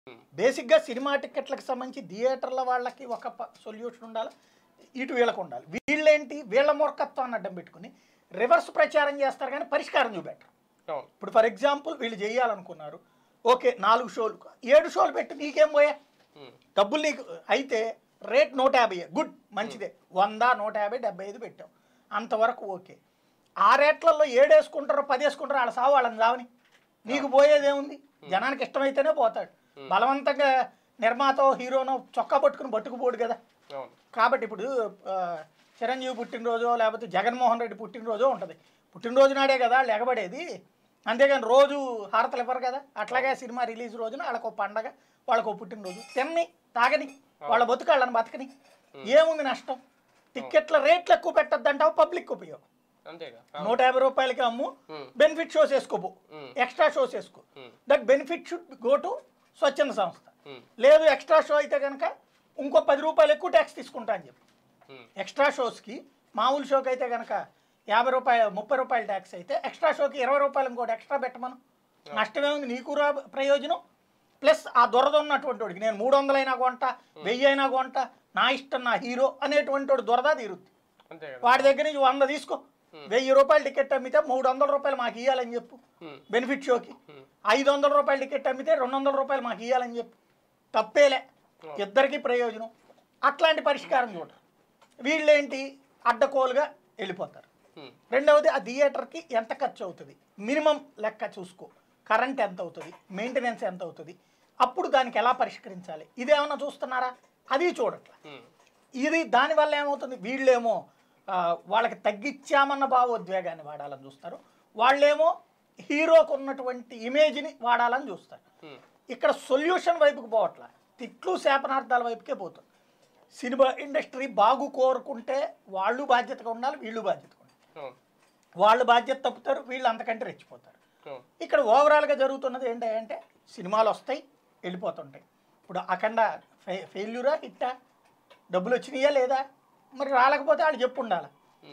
బేసిక్గా సినిమా టికెట్లకు సంబంధించి థియేటర్ల వాళ్ళకి ఒక సొల్యూషన్ ఉండాలి ఇటు వీళ్ళకు ఉండాలి వీళ్ళేంటి వీళ్ళ మూర్ఖత్వాన్ని అడ్డం పెట్టుకుని రివర్స్ ప్రచారం చేస్తారు కానీ పరిష్కారం చూపెట్టరు అవును ఇప్పుడు ఫర్ ఎగ్జాంపుల్ వీళ్ళు చేయాలనుకున్నారు ఓకే నాలుగు షోలు ఏడు షోలు పెట్టి నీకేం పోయా ఉమ్, డబ్బులు నీకు అయితే రేట్ నూట యాభై గుడ్ మంచిదే వంద నూట యాభై డెబ్బై ఐదు పెట్టాం అంతవరకు ఓకే ఆ రేట్లలో ఏడు వేసుకుంటారో పది వేసుకుంటారో వాళ్ళ సావు వాళ్ళని సావని నీకు పోయేదేముంది జనానికి ఇష్టమైతేనే పోతాడు బలవంతంగా నిర్మాత హీరోనో చొక్కా పట్టుకుని పట్టుకుపోడు కదా అవును కాబట్టి ఇప్పుడు ఆ, చిరంజీవి పుట్టినరోజో లేకపోతే జగన్మోహన్ రెడ్డి పుట్టినరోజో ఉంటుంది పుట్టినరోజు నాడే కదా వాళ్ళు ఎగబడేది అంతేగాని రోజు హారతలు ఇవ్వరు కదా అట్లాగే సినిమా రిలీజ్ రోజున వాళ్ళకు ఒక పండగ వాళ్ళకు ఒక పుట్టినరోజు తిన్ని తాగని వాళ్ళ బతుకు వాళ్ళని బతకని ఏముంది నష్టం టిక్కెట్ల రేట్లు ఎక్కువ పెట్టద్దంటావు పబ్లిక్ ఉపయోగం అంతేగా నూట యాభై రూపాయలకి అమ్ము Hmm. బెనిఫిట్ షోస్ వేసుకోపో Hmm. ఎక్స్ట్రా షోస్ వేసుకో Hmm. That benefit should go to స్వచ్ఛంద సంస్థ ఉమ్, లేదు ఎక్స్ట్రా షో అయితే కనుక ఇంకో పది రూపాయలు ఎక్కువ ట్యాక్స్ తీసుకుంటా అని చెప్పి ఉమ్, ఎక్స్ట్రా షోస్కి మామూలు షోకి అయితే కనుక యాభై రూపాయలు ముప్పై రూపాయల ట్యాక్స్ అయితే ఎక్స్ట్రా షోకి ఇరవై రూపాయలు ఇంకోటి ఎక్స్ట్రా పెట్టమను నష్టమే ఉంది నీకు రా ప్రయోజనం ప్లస్ ఆ దొరద ఉన్నటువంటి వాడికి నేను మూడు వందలైనా కొంట వెయ్యి అయినా కొంట నా ఇష్టం నా హీరో అనేటువంటి వాడు దొరద తీరుద్ది అంతే కదా వాడి దగ్గర నుంచి వంద తీసుకో వెయ్యి రూపాయల టికెట్ అమ్మితే మూడు వందల రూపాయలు మాకు ఇవ్వాలని చెప్పు ఉమ్, బెనిఫిట్ షోకి ఉమ్, ఐదు వందల రూపాయల టికెట్ అమ్మితే రెండు వందల రూపాయలు మాకు ఇవ్వాలని చెప్పు తప్పేలే ఇద్దరికి ప్రయోజనం అట్లాంటి పరిష్కారం చూడరు వీళ్ళేంటి అడ్డకోలుగా వెళ్ళిపోతారు ఉమ్, రెండవది ఆ థియేటర్కి ఎంత ఖర్చు అవుతుంది మినిమం లెక్క చూసుకో కరెంట్ ఎంత అవుతుంది మెయింటెనెన్స్ ఎంత అవుతుంది అప్పుడు దానికి ఎలా పరిష్కరించాలి ఇదేమన్నా చూస్తున్నారా అది చూడట్ల ఉమ్, ఇది దానివల్ల ఏమవుతుంది వీళ్ళేమో ఆ, వాళ్ళకి తగ్గించామన్న భావోద్వేగాన్ని వాడాలని చూస్తారు వాళ్ళేమో హీరోకు ఉన్నటువంటి ఇమేజ్ని వాడాలని చూస్తారు ఉమ్, ఇక్కడ సొల్యూషన్ వైపుకి పోవట్ల తిట్లు శాపనార్థాల వైపుకే పోతుంది సినిమా ఇండస్ట్రీ బాగు కోరుకుంటే వాళ్ళు బాధ్యతగా ఉండాలి వీళ్ళు బాధ్యతగా ఉండాలి అవును వాళ్ళు బాధ్యత తప్పుతారు వీళ్ళు అంతకంటే రెచ్చిపోతారు అవును ఇక్కడ ఓవరాల్గా జరుగుతున్నది ఏంటంటే సినిమాలు వస్తాయి వెళ్ళిపోతుంటాయి ఇప్పుడు అఖండ ఫె ఫెయిల్యూరా హిట్టా డబ్బులు వచ్చినాయా లేదా మరి రాలేకపోతే వాళ్ళు చెప్పు ఉండాలి